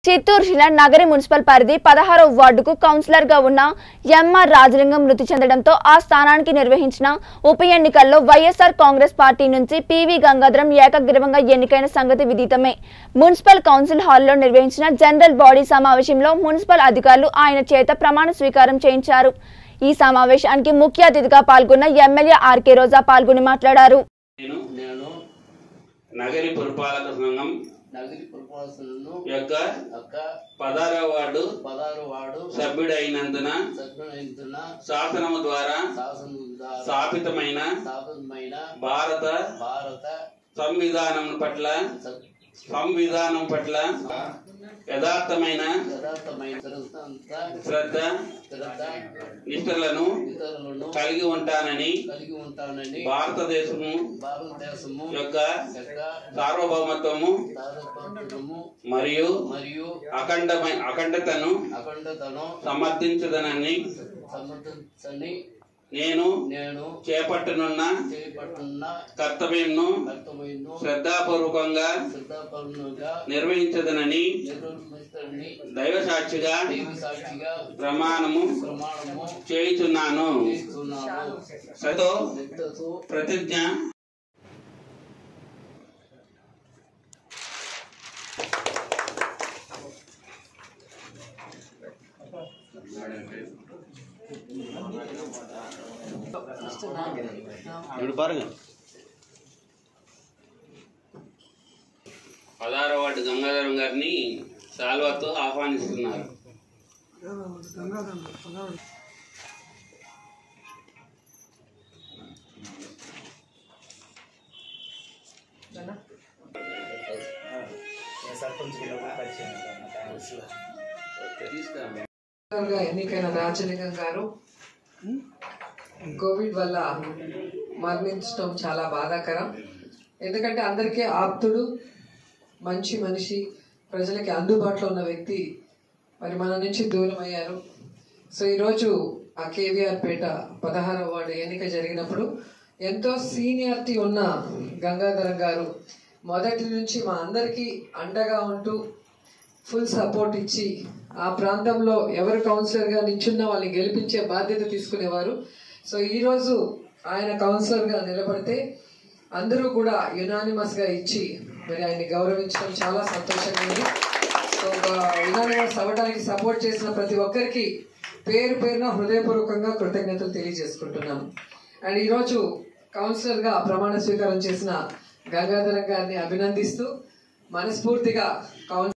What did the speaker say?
చిత్తూరు జిల్లా నగరి మున్సిపల్ పరిధి పదహారో వార్డుకు కౌన్సిలర్ గా ఉన్న ఎంఆర్ రాజలింగం మృతి చెందడంతో ఆ స్థానానికి నిర్వహించిన ఉప ఎన్నికల్లో వైఎస్ఆర్ కాంగ్రెస్ పార్టీ నుంచి పివి గంగాధరం ఏకగ్రీవంగా ఎన్నికైన సంగతి విదితమే మున్సిపల్ కౌన్సిల్ హాల్లో నిర్వహించిన జనరల్ బాడీ సమావేశంలో మున్సిపల్ అధికారులు ఆయన చేత ప్రమాణ స్వీకారం చేయించారు ఈ సమావేశానికి ముఖ్య అతిథిగా పాల్గొన్న ఎమ్మెల్యే ఆర్కే రోజా పాల్గొని మాట్లాడారు నేను నేను నగరి పురపాలక సంఘం నగరి పురపాలకులను యొక్క యొక్క పదహారవ వార్డు పదహారు వార్డు సభ్యుడైనందున సభ్యులైన శాసనము ద్వారా శాసన ద్వారా స్థాపితమైన స్థాపితమైన భారత భారత సంవిధానం పట్ల స- సంవిధానం పట్ల యథార్థమైన యథార్థమైన స్థిరత శ్రద్ధ స్థిరత నిష్ఠలను ఇతరులను కలిగి ఉంటానని కలిగి ఉంటానని భారతదేశము భారతదేశము యొక్క యొక్క సార్వభౌమత్వము సార్వభౌమత్వము మరియు మరియు అఖండమై అఖండతను అఖండతను సమర్థించదనని సమర్థించని నేను నేను చేపట్టనున్న చేపట్టున్న కర్తవ్యంను కర్తవ్యంను శ్రద్ధాపూర్వకంగా శ్రద్ధాపూర్ణంగా నిర్వహించదనని నిర్వహిస్తానని దైవ సాక్షిగా దైవ సాక్షిగా ప్రమాణము ప్రమాణము చేయుచున్నాను చేస్తున్నాను సతో నిత్యతో ప్రతిజ్ఞ இப்படி பாருங்க పదహారవ వార్డు గంగాధరం గారిని సాల్వాతో ఆహ్వానిస్తున్నారు తీసుకురా. గా ఎన్నికైన రాజలింగం గారు కోవిడ్ వల్ల మరణించడం చాలా బాధాకరం ఎందుకంటే అందరికీ ఆప్తుడు మంచి మనిషి ప్రజలకి అందుబాటులో ఉన్న వ్యక్తి మరి మన నుంచి దూరం అయ్యారు సో ఈరోజు ఆ కేవీఆర్ పేట పదహారవ వార్డు ఎన్నిక జరిగినప్పుడు ఎంతో సీనియారిటీ ఉన్న గంగాధరం గారు మొదటి నుంచి మా అందరికీ అండగా ఉంటూ ఫుల్ సపోర్ట్ ఇచ్చి ఆ ప్రాంతంలో ఎవరు కౌన్సిలర్గా నిల్చున్నా వాళ్ళని గెలిపించే బాధ్యత తీసుకునేవారు సో ఈరోజు ఆయన కౌన్సిలర్గా నిలబడితే అందరూ కూడా యునానిమస్గా ఇచ్చి మరి ఆయన్ని గౌరవించడం చాలా సంతోషంగా ఉంది సో యునానిమస్ అవ్వడానికి సపోర్ట్ చేసిన ప్రతి ఒక్కరికి పేరు పేరున హృదయపూర్వకంగా కృతజ్ఞతలు తెలియజేసుకుంటున్నాం అండ్ ఈరోజు కౌన్సిలర్గా ప్రమాణ స్వీకారం చేసిన గంగాధరం గారిని అభినందిస్తూ మనస్ఫూర్తిగా కౌన్